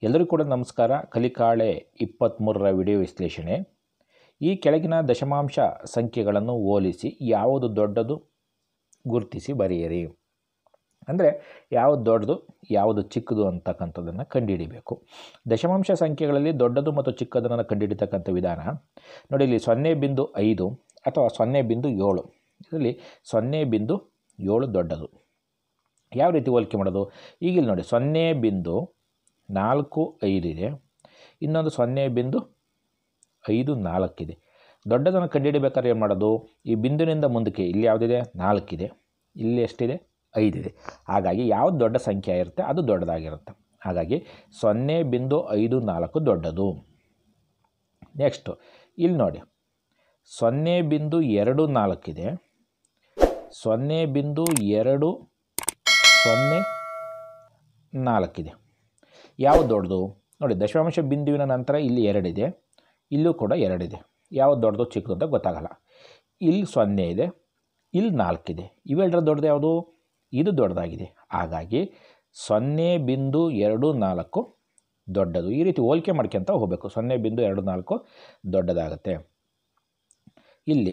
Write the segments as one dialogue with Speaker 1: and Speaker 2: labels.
Speaker 1: ಎಲ್ಲರಿಗೂ ಕೂಡ ನಮಸ್ಕಾರ ಕಲಿಕಾಳೆ ಇಪ್ಪತ್ತ್ಮೂರರ ವಿಡಿಯೋ ವಿಶ್ಲೇಷಣೆ ಈ ಕೆಳಗಿನ ದಶಮಾಂಶ ಸಂಖ್ಯೆಗಳನ್ನು ಹೋಲಿಸಿ ಯಾವುದು ದೊಡ್ಡದು ಗುರುತಿಸಿ ಬರೆಯಿರಿ ಅಂದರೆ ಯಾವುದು ದೊಡ್ಡದು ಯಾವುದು ಚಿಕ್ಕದು ಅಂತಕ್ಕಂಥದ್ದನ್ನು ಕಂಡುಹಿಡಿಬೇಕು ದಶಮಾಂಶ ಸಂಖ್ಯೆಗಳಲ್ಲಿ ದೊಡ್ಡದು ಮತ್ತು ಚಿಕ್ಕದನ್ನು ಕಂಡುಹಿಡಿತಕ್ಕಂಥ ವಿಧಾನ ನೋಡಿ ಇಲ್ಲಿ ಸೊನ್ನೆ ಬಿಂದು ಐದು ಅಥವಾ ಸೊನ್ನೆ ಬಿಂದು ಏಳು ಇದರಲ್ಲಿ ಸೊನ್ನೆ ಬಿಂದು ಏಳು ದೊಡ್ಡದು ಯಾವ ರೀತಿ ಹೋಲಿಕೆ ಮಾಡೋದು ಈಗಿಲ್ಲಿ ನೋಡಿ ಸೊನ್ನೆ ಬಿಂದು ನಾಲ್ಕು ಐದಿದೆ ಇನ್ನೊಂದು ಸೊನ್ನೆ ಬಿಂದು ಐದು ನಾಲ್ಕಿದೆ ದೊಡ್ಡದನ್ನು ಕಂಡುಹಿಡಿಬೇಕಾದ್ರೆ ಏನು ಮಾಡೋದು ಈ ಬಿಂದುವಿನಿಂದ ಮುಂದಕ್ಕೆ ಇಲ್ಲಿ ಯಾವುದಿದೆ ನಾಲ್ಕಿದೆ ಇಲ್ಲಿ ಎಷ್ಟಿದೆ ಐದಿದೆ ಹಾಗಾಗಿ ಯಾವುದು ದೊಡ್ಡ ಸಂಖ್ಯೆ ಇರುತ್ತೆ ಅದು ದೊಡ್ಡದಾಗಿರುತ್ತೆ ಹಾಗಾಗಿ ಸೊನ್ನೆ ಬಿಂದು ಐದು ನಾಲ್ಕು ದೊಡ್ಡದು ನೆಕ್ಸ್ಟು ಇಲ್ಲಿ ನೋಡಿ ಸೊನ್ನೆ ಬಿಂದು ಎರಡು ನಾಲ್ಕಿದೆ ಸೊನ್ನೆ ಬಿಂದು ಎರಡು ಸೊನ್ನೆ ನಾಲ್ಕಿದೆ ಯಾವುದು ದೊಡ್ಡದು ನೋಡಿ ದಶಮಾಂಶ ಬಿಂದುವಿನ ನಂತರ ಇಲ್ಲಿ ಎರಡಿದೆ ಇಲ್ಲೂ ಕೂಡ ಎರಡಿದೆ ಯಾವುದು ದೊಡ್ಡದು ಚಿಕ್ಕದು ಅಂತ ಗೊತ್ತಾಗಲ್ಲ ಇಲ್ಲಿ ಸೊನ್ನೆ ಇದೆ ಇಲ್ಲಿ ನಾಲ್ಕಿದೆ ಇವೆರಡರ ದೊಡ್ಡದು ಯಾವುದು ಇದು ದೊಡ್ಡದಾಗಿದೆ ಹಾಗಾಗಿ ಸೊನ್ನೆ ಬಿಂದು ಎರಡು ನಾಲ್ಕು ದೊಡ್ಡದು ಈ ರೀತಿ ಹೋಲಿಕೆ ಮಾಡ್ಕೊತ ಹೋಗಬೇಕು ಸೊನ್ನೆ ಬಿಂದು ಎರಡು ನಾಲ್ಕು ದೊಡ್ಡದಾಗುತ್ತೆ ಇಲ್ಲಿ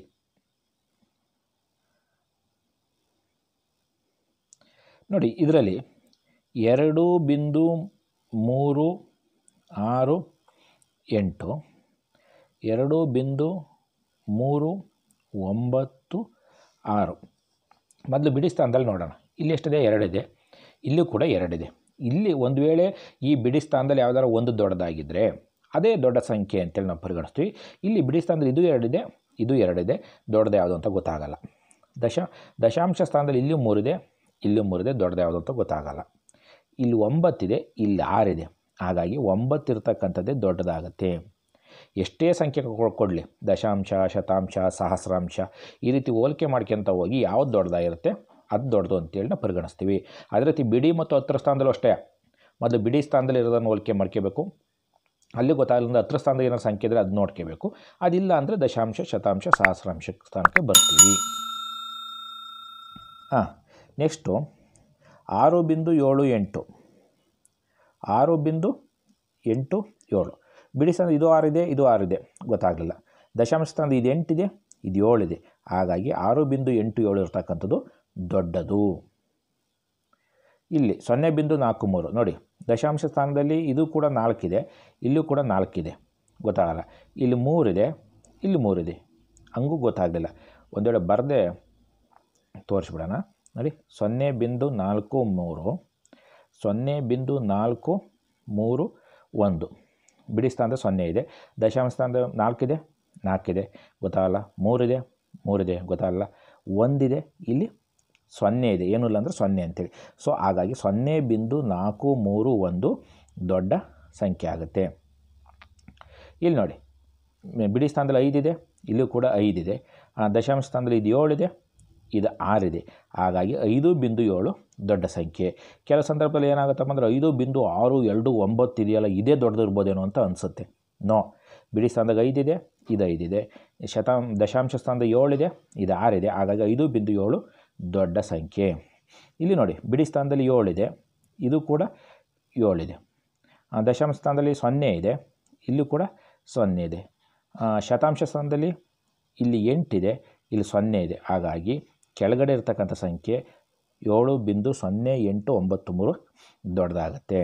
Speaker 1: ನೋಡಿ ಇದರಲ್ಲಿ ಎರಡು ಬಿಂದು ಮೂರು ಆರು ಎಂಟು ಎರಡು ಬಿಂದು ಮೂರು ಒಂಬತ್ತು ಆರು ಮೊದಲು ಬಿಡಿ ಸ್ಥಾನದಲ್ಲಿ ನೋಡೋಣ ಇಲ್ಲಿ ಎಷ್ಟಿದೆ ಎರಡಿದೆ ಇಲ್ಲೂ ಕೂಡ ಎರಡಿದೆ ಇಲ್ಲಿ ಒಂದು ವೇಳೆ ಈ ಬಿಡಿ ಸ್ಥಾನದಲ್ಲಿ ಯಾವ್ದಾರು ಒಂದು ದೊಡ್ಡದಾಗಿದ್ದರೆ ಅದೇ ದೊಡ್ಡ ಸಂಖ್ಯೆ ಅಂತೇಳಿ ನಾವು ಪರಿಗಣಿಸ್ತೀವಿ ಇಲ್ಲಿ ಬಿಡಿ ಸ್ಥಾನದಲ್ಲಿ ಇದು ಎರಡಿದೆ ಇದು ಎರಡಿದೆ ದೊಡ್ಡದು ಯಾವುದು ಅಂತ ಗೊತ್ತಾಗಲ್ಲ ದಶ ದಶಾಂಶ ಸ್ಥಾನದಲ್ಲಿ ಇಲ್ಲೂ ಮೂರಿದೆ ಇಲ್ಲೂ ಮೂರಿದೆ ದೊಡ್ಡದು ಯಾವುದು ಅಂತ ಗೊತ್ತಾಗಲ್ಲ ಇಲ್ಲಿ ಒಂಬತ್ತಿದೆ ಇಲ್ಲಿ ಆರಿದೆ ಹಾಗಾಗಿ ಒಂಬತ್ತು ಇರ್ತಕ್ಕಂಥದ್ದೇ ದೊಡ್ಡದಾಗುತ್ತೆ ಎಷ್ಟೇ ಸಂಖ್ಯೆ ಕೊಡಲಿ ದಶಾಂಶ ಶತಾಂಶ ಸಹಸ್ರಾಂಶ ಈ ರೀತಿ ಹೋಲಿಕೆ ಮಾಡ್ಕೊತ ಹೋಗಿ ಯಾವ್ದು ದೊಡ್ಡದಾಗಿರುತ್ತೆ ಅದು ದೊಡ್ಡದು ಅಂತೇಳಿ ನಾವು ಪರಿಗಣಿಸ್ತೀವಿ ಅದೇ ರೀತಿ ಬಿಡಿ ಮತ್ತು ಹತ್ತರ ಸ್ಥಾನದಲ್ಲೂ ಅಷ್ಟೇ ಮೊದಲು ಬಿಡಿ ಸ್ಥಾನದಲ್ಲಿ ಇರೋದನ್ನು ಹೋಲಿಕೆ ಮಾಡ್ಕೋಬೇಕು ಅಲ್ಲಿ ಗೊತ್ತಾಗಲಿಲ್ಲ ಹತ್ರ ಸ್ಥಾನದಲ್ಲಿ ಏನೋ ಸಂಖ್ಯೆ ಇದ್ದರೆ ಅದು ನೋಡ್ಕೋಬೇಕು ಅದಿಲ್ಲ ಅಂದರೆ ದಶಾಂಶ ಶತಾಂಶ ಸಹಸ್ರಾಂಶ ಸ್ಥಾನಕ್ಕೆ ಬರ್ತೀವಿ ಹಾಂ ನೆಕ್ಸ್ಟು ಆರು ಬಿಂದು ಏಳು ಎಂಟು ಆರು ಬಿಂದು ಎಂಟು ಏಳು ಬಿಡಿ ಸ್ಥಾನ ಇದು ಆರಿದೆ ಇದು ಆರಿದೆ ಗೊತ್ತಾಗಲಿಲ್ಲ ದಶಾಂಶ ಸ್ಥಾನದ ಇದು ಎಂಟಿದೆ ಇದು ಏಳಿದೆ ಹಾಗಾಗಿ ಆರು ಬಿಂದು ಎಂಟು ಏಳು ಇರ್ತಕ್ಕಂಥದ್ದು ದೊಡ್ಡದು ಇಲ್ಲಿ ಸೊನ್ನೆ ಬಿಂದು ನಾಲ್ಕು ಮೂರು ನೋಡಿ ದಶಾಂಶ ಸ್ಥಾನದಲ್ಲಿ ಇದು ಕೂಡ ನಾಲ್ಕಿದೆ ಇಲ್ಲೂ ಕೂಡ ನಾಲ್ಕಿದೆ ಗೊತ್ತಾಗಲ್ಲ ಇಲ್ಲಿ ಮೂರಿದೆ ಇಲ್ಲಿ ಮೂರಿದೆ ಹಂಗೂ ಗೊತ್ತಾಗಲಿಲ್ಲ ಒಂದು ವೇಳೆ ಬರದೆ ತೋರಿಸ್ಬಿಡೋಣ ನೋಡಿ ಸೊನ್ನೆ ಬಿಂದು ನಾಲ್ಕು ಮೂರು ಸೊನ್ನೆ ಬಿಂದು ನಾಲ್ಕು ಮೂರು ಒಂದು ಬಿಡಿ ಸ್ಥಾನದ ಸೊನ್ನೆ ಇದೆ ದಶಾಂಶ ಸ್ಥಾನದ ನಾಲ್ಕಿದೆ ನಾಲ್ಕಿದೆ ಗೊತ್ತಾಗಲ್ಲ ಮೂರಿದೆ ಮೂರಿದೆ ಗೊತ್ತಾಗಲ್ಲ ಒಂದಿದೆ ಇಲ್ಲಿ ಸೊನ್ನೆ ಇದೆ ಏನೂ ಇಲ್ಲ ಅಂದರೆ ಸೊನ್ನೆ ಅಂತೇಳಿ ಸೊ ಹಾಗಾಗಿ ಸೊನ್ನೆ ಬಿಂದು ನಾಲ್ಕು ಮೂರು ಒಂದು ದೊಡ್ಡ ಸಂಖ್ಯೆ ಆಗುತ್ತೆ ಇಲ್ಲಿ ನೋಡಿ ಬಿಡಿ ಸ್ಥಾನದಲ್ಲಿ ಐದಿದೆ ಇಲ್ಲೂ ಕೂಡ ಐದಿದೆ ದಶಾಂಶ ಸ್ಥಾನದಲ್ಲಿ ಇದು ಏಳಿದೆ ಇದು ಆರಿದೆ ಹಾಗಾಗಿ ಐದು ಬಿಂದು ಏಳು ದೊಡ್ಡ ಸಂಖ್ಯೆ ಕೆಲವು ಸಂದರ್ಭದಲ್ಲಿ ಏನಾಗುತ್ತಪ್ಪ ಅಂದರೆ ಐದು ಬಿಂದು ಆರು ಎರಡು ಒಂಬತ್ತು ಇದೆಯಲ್ಲ ಇದೇ ದೊಡ್ಡದಿರ್ಬೋದೇನೋ ಅಂತ ಅನಿಸುತ್ತೆ ನೋ ಬಿಡಿ ಸ್ಥಾನದಾಗ ಐದಿದೆ ಇದು ಐದಿದೆ ಶತಾಂ ದಶಾಂಶ ಸ್ಥಾನದ ಏಳಿದೆ ಇದು ಆರಿದೆ ಹಾಗಾಗಿ ಐದು ಬಿಂದು ಏಳು ದೊಡ್ಡ ಸಂಖ್ಯೆ ಇಲ್ಲಿ ನೋಡಿ ಬಿಡಿ ಸ್ಥಾನದಲ್ಲಿ ಏಳಿದೆ ಇದು ಕೂಡ ಏಳಿದೆ ದಶಾಂಶ ಸ್ಥಾನದಲ್ಲಿ ಸೊನ್ನೆ ಇದೆ ಇಲ್ಲೂ ಕೂಡ ಸೊನ್ನೆ ಇದೆ ಶತಾಂಶ ಸ್ಥಾನದಲ್ಲಿ ಇಲ್ಲಿ ಎಂಟಿದೆ ಇಲ್ಲಿ ಸೊನ್ನೆ ಇದೆ ಹಾಗಾಗಿ ಕೆಳಗಡೆ ಇರ್ತಕ್ಕಂಥ ಸಂಖ್ಯೆ ಏಳು ಬಿಂದು ಸೊನ್ನೆ ಎಂಟು ಒಂಬತ್ತು ಮೂರು ದೊಡ್ಡದಾಗತ್ತೆ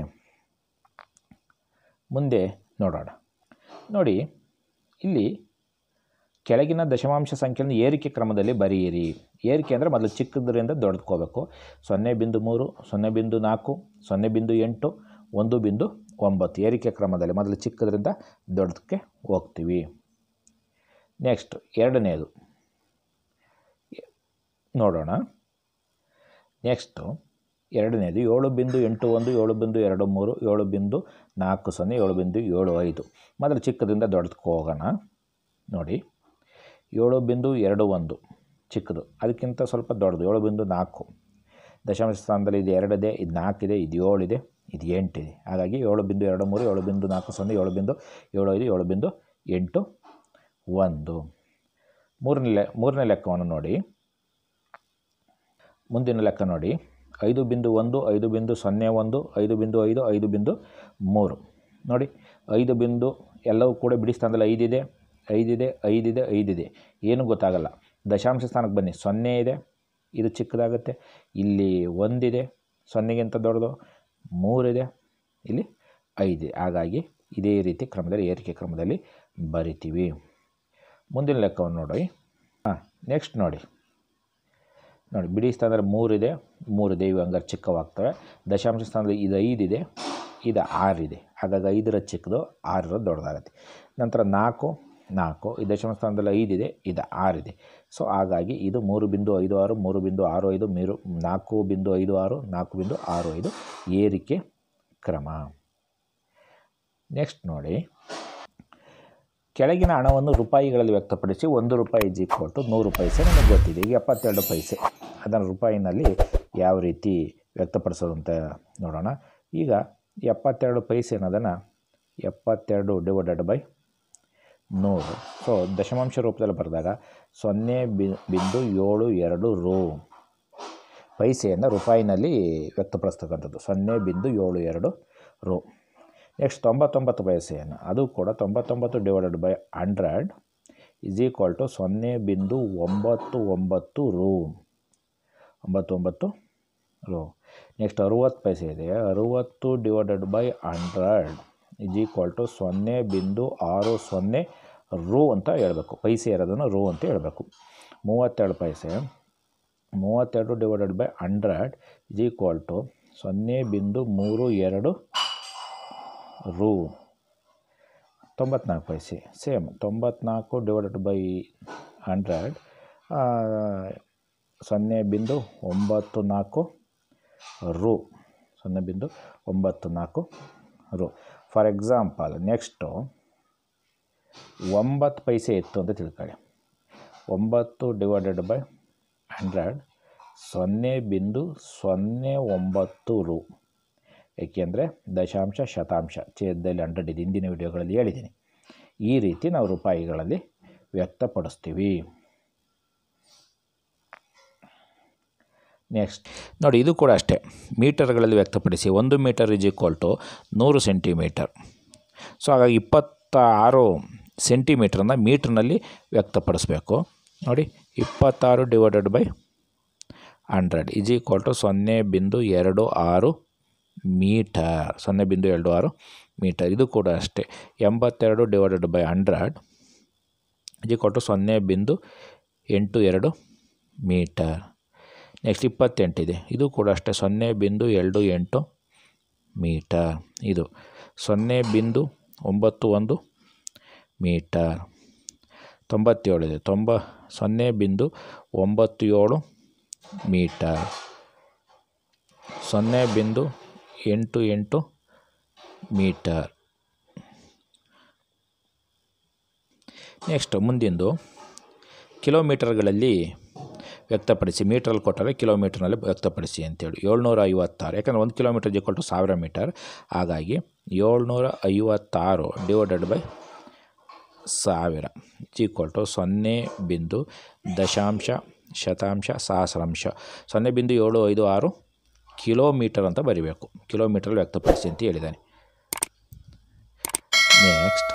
Speaker 1: ಮುಂದೆ ನೋಡೋಣ ನೋಡಿ ಇಲ್ಲಿ ಕೆಳಗಿನ ದಶಮಾಂಶ ಸಂಖ್ಯೆಯನ್ನು ಏರಿಕೆ ಕ್ರಮದಲ್ಲಿ ಬರೆಯಿರಿ ಏರಿಕೆ ಅಂದರೆ ಮೊದಲು ಚಿಕ್ಕದ್ರಿಂದ ದೊಡ್ಡಕೋಬೇಕು ಸೊನ್ನೆ ಬಿಂದು ಮೂರು ಸೊನ್ನೆ ಬಿಂದು ನಾಲ್ಕು ಸೊನ್ನೆ ಬಿಂದು ಎಂಟು ಒಂದು ಬಿಂದು ಒಂಬತ್ತು ಏರಿಕೆ ಕ್ರಮದಲ್ಲಿ ಮೊದಲು ಚಿಕ್ಕದ್ರಿಂದ ದೊಡ್ಡದಕ್ಕೆ ಹೋಗ್ತೀವಿ ನೆಕ್ಸ್ಟ್ ಎರಡನೇದು ನೋಡೋಣ ನೆಕ್ಸ್ಟು ಎರಡನೇದು ಏಳು ಬಿಂದು ಎಂಟು ಒಂದು ಏಳು ಬಿಂದು ಎರಡು ಮೂರು ಏಳು ಬಿಂದು ನಾಲ್ಕು ಸೊನ್ನೆ ಏಳು ಬಿಂದು ಏಳು ಐದು ಮೊದಲು ಚಿಕ್ಕದಿಂದ ದೊಡ್ಡದಕ್ಕೆ ಹೋಗೋಣ ನೋಡಿ ಏಳು ಬಿಂದು ಎರಡು ಒಂದು ಚಿಕ್ಕದು ಅದಕ್ಕಿಂತ ಸ್ವಲ್ಪ ದೊಡ್ಡದು ಏಳು ಬಿಂದು ನಾಲ್ಕು ದಶಾಂಶ ಸ್ಥಾನದಲ್ಲಿ ಇದು ಎರಡಿದೆ ಇದು ನಾಲ್ಕಿದೆ ಇದು ಏಳಿದೆ ಇದು ಎಂಟಿದೆ ಹಾಗಾಗಿ ಏಳು ಬಿಂದು ಎರಡು ಮೂರು ಏಳು ಬಿಂದು ನಾಲ್ಕು ಸೊನ್ನೆ ಏಳು ಬಿಂದು ಏಳು ಐದು ಏಳು ಬಿಂದು ಎಂಟು ಒಂದು ಮೂರನೇ ಲೆ ಮೂರನೇ ಲೆಕ್ಕವನ್ನು ನೋಡಿ ಮುಂದಿನ ಲೆಕ್ಕ ನೋಡಿ ಐದು ಬಿಂದು ಒಂದು ಐದು ಬಿಂದು ಸೊನ್ನೆ ಒಂದು ಐದು ಬಿಂದು ಐದು ಐದು ಬಿಂದು ಮೂರು ನೋಡಿ ಐದು ಬಿಂದು ಎಲ್ಲವೂ ಕೂಡ ಬಿಡಿ ಸ್ಥಾನದಲ್ಲಿ ಐದಿದೆ ಐದಿದೆ ಐದಿದೆ ಐದಿದೆ ಏನು ಗೊತ್ತಾಗಲ್ಲ ದಶಾಂಶ ಸ್ಥಾನಕ್ಕೆ ಬನ್ನಿ ಸೊನ್ನೆ ಇದೆ ಇದು ಚಿಕ್ಕದಾಗುತ್ತೆ ಇಲ್ಲಿ ಒಂದಿದೆ ಸೊನ್ನೆಗಿಂತ ದೊಡ್ಡದು ಮೂರಿದೆ ಇಲ್ಲಿ ಐದಿದೆ ಹಾಗಾಗಿ ಇದೇ ರೀತಿ ಕ್ರಮದಲ್ಲಿ ಏರಿಕೆ ಕ್ರಮದಲ್ಲಿ ಬರಿತೀವಿ ಮುಂದಿನ ಲೆಕ್ಕವನ್ನು ನೋಡಿ ಹಾಂ ನೆಕ್ಸ್ಟ್ ನೋಡಿ ನೋಡಿ ಬಿಡಿ ಸ್ಥಾನದಲ್ಲಿ ಮೂರಿದೆ ಮೂರಿದೆ ಇವು ಹಂಗಾರೆ ಚಿಕ್ಕವಾಗ್ತವೆ ದಶಾಂಶ ಸ್ಥಾನದಲ್ಲಿ ಇದು ಐದಿದೆ ಇದು ಆರಿದೆ ಹಾಗಾಗಿ ಐದರ ಚಿಕ್ಕದು ಆರರ ದೊಡ್ಡದಾಗುತ್ತೆ ನಂತರ ನಾಲ್ಕು ನಾಲ್ಕು ಈ ದಶಾಂಶ ಸ್ಥಾನದಲ್ಲಿ ಐದಿದೆ ಇದು ಆರಿದೆ ಸೊ ಹಾಗಾಗಿ ಇದು ಮೂರು ಬಿಂದು ಐದು ಆರು ಮೂರು ಬಿಂದು ಆರು ಐದು ಮೂರು ನಾಲ್ಕು ಬಿಂದು ಐದು ಆರು ನಾಲ್ಕು ಬಿಂದು ಆರು ಐದು ಏರಿಕೆ ಕ್ರಮ ನೆಕ್ಸ್ಟ್ ನೋಡಿ ಕೆಳಗಿನ ಹಣವನ್ನು ರೂಪಾಯಿಗಳಲ್ಲಿ ವ್ಯಕ್ತಪಡಿಸಿ ಒಂದು ರೂಪಾಯಿ ಇಸ್ ಈಕ್ವಲ್ ಟು ನೂರು ಪೈಸೆ ನಮಗೆ ಗೊತ್ತಿದೆ ಈಗ ಎಪ್ಪತ್ತೆರಡು ಪೈಸೆ ಅದನ್ನು ರೂಪಾಯಿನಲ್ಲಿ ಯಾವ ರೀತಿ ವ್ಯಕ್ತಪಡಿಸೋದು ಅಂತ ನೋಡೋಣ ಈಗ ಎಪ್ಪತ್ತೆರಡು ಪೈಸೆ ಅನ್ನೋದನ್ನು ಎಪ್ಪತ್ತೆರಡು ಡಿವೈಡೆಡ್ ಬೈ ನೂರು ಸೊ ದಶಮಾಂಶ ರೂಪದಲ್ಲಿ ಬರೆದಾಗ ಸೊನ್ನೆ ಬಿ ಬಿಂದು ಏಳು ಎರಡು ರೂ ಪೈಸೆಯನ್ನು ರೂಪಾಯಿನಲ್ಲಿ ವ್ಯಕ್ತಪಡಿಸ್ತಕ್ಕಂಥದ್ದು ಸೊನ್ನೆ ಬಿಂದು ಏಳು ಎರಡು ರೂ ನೆಕ್ಸ್ಟ್ ತೊಂಬತ್ತೊಂಬತ್ತು ಪೈಸೆಯನ್ನು ಅದು ಕೂಡ ತೊಂಬತ್ತೊಂಬತ್ತು divided by hundred is equal to ಸೊನ್ನೆ ಬಿಂದು ಒಂಬತ್ತು ಒಂಬತ್ತು ರೂ ಒಂಬತ್ತು ಒಂಬತ್ತು ರೂ ನೆಕ್ಸ್ಟ್ ಅರುವತ್ತು ಪೈಸೆ ಇದೆ ಅರುವತ್ತು divided by hundred is equal to ಸೊನ್ನೆ ಬಿಂದು ಆರು ಸೊನ್ನೆ ರೂ ಅಂತ ಹೇಳಬೇಕು ಪೈಸೆ ಇರೋದನ್ನು ರೂ ಅಂತ ಹೇಳಬೇಕು ಮೂವತ್ತೆರಡು ಪೈಸೆ ಮೂವತ್ತೆರಡು divided by hundred is equal to ಸೊನ್ನೆ ಬಿಂದು ಮೂರು ಎರಡು ರೂ ತೊಂಬತ್ನಾಲ್ಕು ಪೈಸೆ ಸೇಮ್ ತೊಂಬತ್ನಾಲ್ಕು ಡಿವೈಡೆಡ್ ಬೈ ಹಂಡ್ರೆಡ್ ಸೊನ್ನೆ ಬಿಂದು ಒಂಬತ್ತು ನಾಲ್ಕು ರು ಸೊನ್ನೆ ಬಿಂದು ಒಂಬತ್ತು ನಾಲ್ಕು ರು ಫಾರ್ ಎಕ್ಸಾಂಪಲ್ ನೆಕ್ಸ್ಟು ಒಂಬತ್ತು ಪೈಸೆ ಇತ್ತು ಅಂತ ತಿಳ್ಕೊಳ್ಳಿ ಒಂಬತ್ತು ಡಿವೈಡೆಡ್ ಬೈ ಹಂಡ್ರೆಡ್ ಸೊನ್ನೆ ಬಿಂದು ಸೊನ್ನೆ ಒಂಬತ್ತು ರು ಏಕೆಂದರೆ ದಶಾಂಶ ಶತಾಂಶ ಛೇದದಲ್ಲಿ ಹಂಡ್ರೆಡ್ ಇದೆ ಹಿಂದಿನ ವಿಡಿಯೋಗಳಲ್ಲಿ ಹೇಳಿದ್ದೀನಿ ಈ ರೀತಿ ನಾವು ರೂಪಾಯಿಗಳಲ್ಲಿ ವ್ಯಕ್ತಪಡಿಸ್ತೀವಿ ನೆಕ್ಸ್ಟ್ ನೋಡಿ ಇದು ಕೂಡ ಅಷ್ಟೇ ಮೀಟರ್ಗಳಲ್ಲಿ ವ್ಯಕ್ತಪಡಿಸಿ ಒಂದು ಮೀಟರ್ ಇಸ್ ಈಕ್ವಲ್ ಟು ನೂರು ಸೆಂಟಿಮೀಟರ್ ಸೊ ಹಾಗಾಗಿ ಇಪ್ಪತ್ತ ಆರು ಸೆಂಟಿಮೀಟ್ರನ್ನ ಮೀಟ್ರ್ನಲ್ಲಿ ವ್ಯಕ್ತಪಡಿಸ್ಬೇಕು ನೋಡಿ ಇಪ್ಪತ್ತಾರು divided by hundred is equal to ಸೊನ್ನೆ ಬಿಂದು ಎರಡು ಆರು ಮೀಟರ್ ಸೊನ್ನೆ ಬಿಂದು ಎರಡು ಆರು ಮೀಟರ್ ಇದು ಕೂಡ ಅಷ್ಟೇ ಎಂಬತ್ತೆರಡು divided by hundred is equal to ಸೊನ್ನೆ ಬಿಂದು ಎಂಟು ಎರಡು ಮೀಟರ್ ನೆಕ್ಸ್ಟ್ ಇಪ್ಪತ್ತೆಂಟಿದೆ ಇದು ಕೂಡ ಅಷ್ಟೇ ಸೊನ್ನೆ ಬಿಂದು ಎರಡು ಎಂಟು ಮೀಟರ್ ಇದು ಸೊನ್ನೆ ಬಿಂದು ಒಂಬತ್ತು ಒಂದು ಮೀಟರ್ ತೊಂಬತ್ತೇಳಿದೆ ತೊಂಬ ಸೊನ್ನೆ ಬಿಂದು ಒಂಬತ್ತು ಏಳು ಮೀಟರ್ ಸೊನ್ನೆ ಬಿಂದು ಎಂಟು ಎಂಟು ಮೀಟರ್ ನೆಕ್ಸ್ಟ್ ಮುಂದಿಂದು ಕಿಲೋಮೀಟರ್ಗಳಲ್ಲಿ ವ್ಯಕ್ತಪಡಿಸಿ ಮೀಟ್ರಲ್ಲಿ ಕೊಟ್ಟರೆ ಕಿಲೋಮೀಟ್ರ್ನಲ್ಲಿ ವ್ಯಕ್ತಪಡಿಸಿ ಅಂತೇಳಿ ಏಳ್ನೂರ ಐವತ್ತಾರು ಯಾಕಂದರೆ ಒಂದು ಕಿಲೋಮೀಟರ್ ಈಕ್ವಲ್ ಟು ಸಾವಿರ ಮೀಟರ್ ಹಾಗಾಗಿ ಏಳ್ನೂರ ಐವತ್ತಾರು ಡಿವೈಡೆಡ್ ಬೈ ಸಾವಿರ ಈಕ್ವಲ್ ಟು ಸೊನ್ನೆ ಬಿಂದು ದಶಾಂಶ ಶತಾಂಶ ಸಹಸ್ರಾಂಶ ಸೊನ್ನೆ ಬಿಂದು ಏಳು ಐದು ಆರು ಕಿಲೋಮೀಟರ್ ಅಂತ ಬರಿಬೇಕು ಕಿಲೋಮೀಟರ್ ವ್ಯಕ್ತಪಡಿಸಿ ಅಂತ ಹೇಳಿದ್ದಾನೆ ನೆಕ್ಸ್ಟ್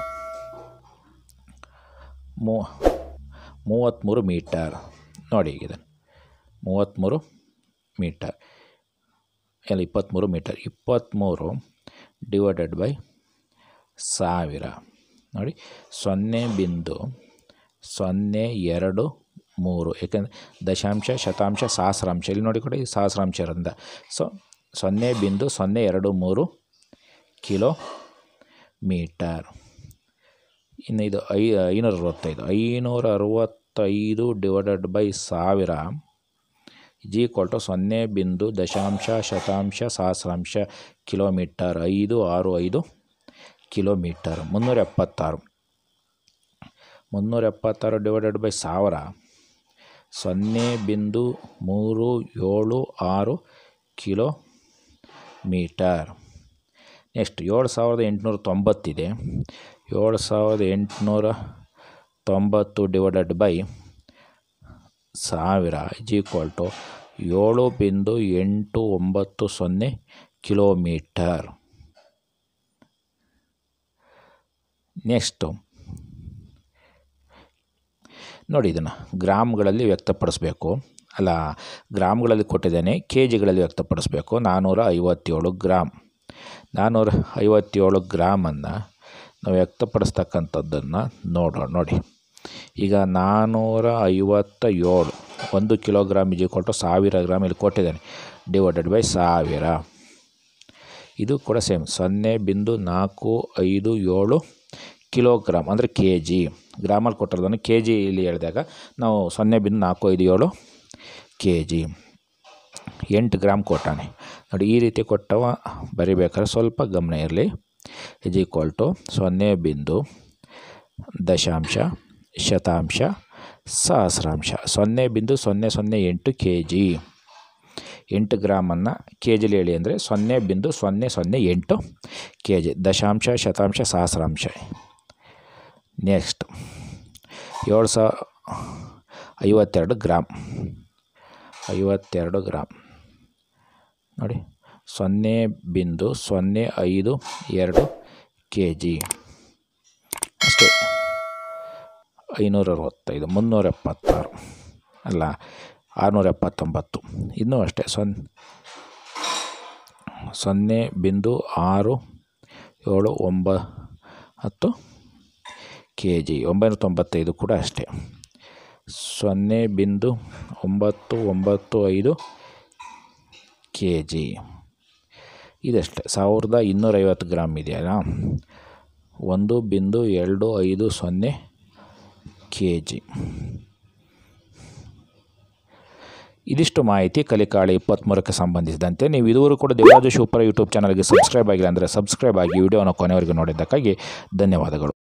Speaker 1: ಮೂ ಮೂವತ್ತ್ಮೂರು ಮೀಟರ್ ನೋಡಿ ಇದನ್ನು ಮೂವತ್ತ್ಮೂರು ಮೀಟರ್ ಎಲ್ಲ ಇಪ್ಪತ್ತ್ಮೂರು ಮೀಟರ್ ಇಪ್ಪತ್ತ್ಮೂರು ಡಿವೈಡೆಡ್ ಬೈ ಸಾವಿರ ನೋಡಿ ಸೊನ್ನೆ ಬಿಂದು ಸೊನ್ನೆ ಎರಡು ಮೂರು ಏಕೆಂದರೆ ದಶಾಂಶ ಶತಾಂಶ ಸಹಸ್ರಾಂಶ ಇಲ್ಲಿ ನೋಡಿ ಕೂಡ ಈ ಸಹಸ್ರಾಂಶ ಇರೋದ್ರಿಂದ ಸೊ ಸೊನ್ನೆ ಬಿಂದು ಸೊನ್ನೆ ಎರಡು ಮೂರು ಕಿಲೋ ಮೀಟರ್ ಇನ್ನು ಇದು ಐ ಐನೂರ ಅರವತ್ತೈದು ಐನೂರ ಅರವತ್ತೈದು ಡಿವೈಡೆಡ್ ಬೈ ಸಾವಿರ ಇಸ್ ಈಕ್ವಲ್ ಟು ಸೊನ್ನೆ ಬಿಂದು ದಶಾಂಶ ಶತಾಂಶ ಸಹಸ್ರಾಂಶ ಕಿಲೋಮೀಟರ್ ಐದು ಆರು ಐದು ಕಿಲೋಮೀಟರ್ ಮುನ್ನೂರ ಎಪ್ಪತ್ತಾರು ಮುನ್ನೂರ ಎಪ್ಪತ್ತಾರು ಡಿವೈಡೆಡ್ ಬೈ ಸಾವಿರ ಸೊನ್ನೆ ಬಿಂದು ಮೂರು ಏಳು ಆರು ಕಿಲೋ ಮೀಟರ್ ನೆಕ್ಸ್ಟ್ ಏಳು ಸಾವಿರದ ಎಂಟುನೂರ ತೊಂಬತ್ತಿದೆ ಏಳು ಸಾವಿರದ ಎಂಟುನೂರ ತೊಂಬತ್ತು ಡಿವೈಡೆಡ್ ಬೈ ಸಾವಿರ ಇಸ್ ಈಕ್ವಲ್ ಟು ಏಳು ಬಿಂದು ಎಂಟು ಒಂಬತ್ತು ಸೊನ್ನೆ ಕಿಲೋಮೀಟರ್ ನೆಕ್ಸ್ಟು ನೋಡಿ ಇದನ್ನು ಗ್ರಾಮ್ಗಳಲ್ಲಿ ವ್ಯಕ್ತಪಡಿಸ್ಬೇಕು ಅಲ್ಲ ಗ್ರಾಮ್ಗಳಲ್ಲಿ ಕೊಟ್ಟಿದ್ದೇನೆ ಕೆ ಜಿಗಳಲ್ಲಿ ವ್ಯಕ್ತಪಡಿಸ್ಬೇಕು ನಾನ್ನೂರ ಐವತ್ತೇಳು ಗ್ರಾಮ್ ನಾನ್ನೂರ ಐವತ್ತೇಳು ಗ್ರಾಮನ್ನು ನಾವು ವ್ಯಕ್ತಪಡಿಸ್ತಕ್ಕಂಥದ್ದನ್ನು ನೋಡೋಣ ನೋಡಿ ಈಗ ನಾನ್ನೂರ ಐವತ್ತ ಏಳು ಒಂದು ಕಿಲೋಗ್ರಾಮ್ ಇಜಿ ಕೊಟ್ಟು ಸಾವಿರ ಗ್ರಾಮ್ ಇಲ್ಲಿ ಕೊಟ್ಟಿದ್ದೇನೆ ಡಿವೈಡೆಡ್ ಬೈ ಸಾವಿರ ಇದು ಕೂಡ ಸೇಮ್ ಸೊನ್ನೆ ಬಿಂದು ನಾಲ್ಕು ಐದು ಏಳು ಕಿಲೋಗ್ರಾಮ್ ಅಂದರೆ ಕೆ ಜಿ ಗ್ರಾಮಲ್ಲಿ ಕೊಟ್ಟಿರೋದನ್ನು ಕೆ ಜಿ ಇಲ್ಲಿ ಹೇಳಿದಾಗ ನಾವು ಸೊನ್ನೆ ಬಿಂದು ನಾಲ್ಕು ಐದು ಏಳು ಕೆ ಜಿ ಎಂಟು ಗ್ರಾಮ್ ಕೊಟ್ಟಾನೆ ನೋಡಿ ಈ ರೀತಿ ಕೊಟ್ಟವ ಬರಿಬೇಕಾದ್ರೆ ಸ್ವಲ್ಪ ಗಮನ ಇರಲಿ ಇಸ್ ಈಕ್ವಲ್ ಟು ಸೊನ್ನೆ ಬಿಂದು ದಶಾಂಶ ಶತಾಂಶ ಸಹಸ್ರಾಂಶ ಸೊನ್ನೆ ಬಿಂದು ಸೊನ್ನೆ ಸೊನ್ನೆ ಎಂಟು ಕೆ ಜಿ ಎಂಟು ಗ್ರಾಮನ್ನು ಕೆ ಜಿಲಿ ಹೇಳಿ ಅಂದರೆ ಸೊನ್ನೆ ಬಿಂದು ಸೊನ್ನೆ ಸೊನ್ನೆ ಎಂಟು ಕೆ ಜಿ ದಶಾಂಶ ಶತಾಂಶ ಸಹಸ್ರಾಂಶ ನೆಕ್ಸ್ಟ್ ಏಳು ಸಾ ಐವತ್ತೆರಡು ಗ್ರಾಮ್ ಐವತ್ತೆರಡು ಗ್ರಾಮ್ ನೋಡಿ ಸೊನ್ನೆ ಬಿಂದು ಸೊನ್ನೆ ಐದು ಎರಡು ಕೆ ಜಿ ಅಷ್ಟೇ ಐನೂರ ಅರವತ್ತೈದು ಮುನ್ನೂರ ಎಪ್ಪತ್ತಾರು ಅಲ್ಲ ಆರುನೂರ ಎಪ್ಪತ್ತೊಂಬತ್ತು ಇನ್ನೂ ಅಷ್ಟೇ ಸೊನ್ ಸೊನ್ನೆ ಬಿಂದು ಆರು ಏಳು ಒಂಬತ್ತು ಕೆ ಜಿ ಒಂಬೈನೂರ ತೊಂಬತ್ತೈದು ಕೂಡ ಅಷ್ಟೇ ಸೊನ್ನೆ ಬಿಂದು ಒಂಬತ್ತು ಒಂಬತ್ತು ಐದು ಕೆ ಜಿ ಇದಷ್ಟೇ ಸಾವಿರದ ಇನ್ನೂರೈವತ್ತು ಗ್ರಾಮ್ ಇದೆಯಲ್ಲ ಒಂದು ಬಿಂದು ಎರಡು ಐದು ಸೊನ್ನೆ ಕೆ ಜಿ ಇದಿಷ್ಟು ಮಾಹಿತಿ ಕಲಿಕಾಳಿ ಇಪ್ಪತ್ತ್ಮೂರಕ್ಕೆ ಸಂಬಂಧಿಸಿದಂತೆ ನೀವು ಇದುವರೆಗೂ ಕೂಡ ದೇವರಾಜು ಶಿವಪುರ ಯೂಟ್ಯೂಬ್ ಚಾನಲ್ಗೆ ಸಬ್ಸ್ಕ್ರೈಬ್ ಆಗಿಲ್ಲ ಅಂದರೆ ಸಬ್ಸ್ಕ್ರೈಬ್ ಆಗಿ ವಿಡಿಯೋನ ಕೊನೆವರೆಗೂ ನೋಡಿದ್ದಕ್ಕಾಗಿ ಧನ್ಯವಾದಗಳು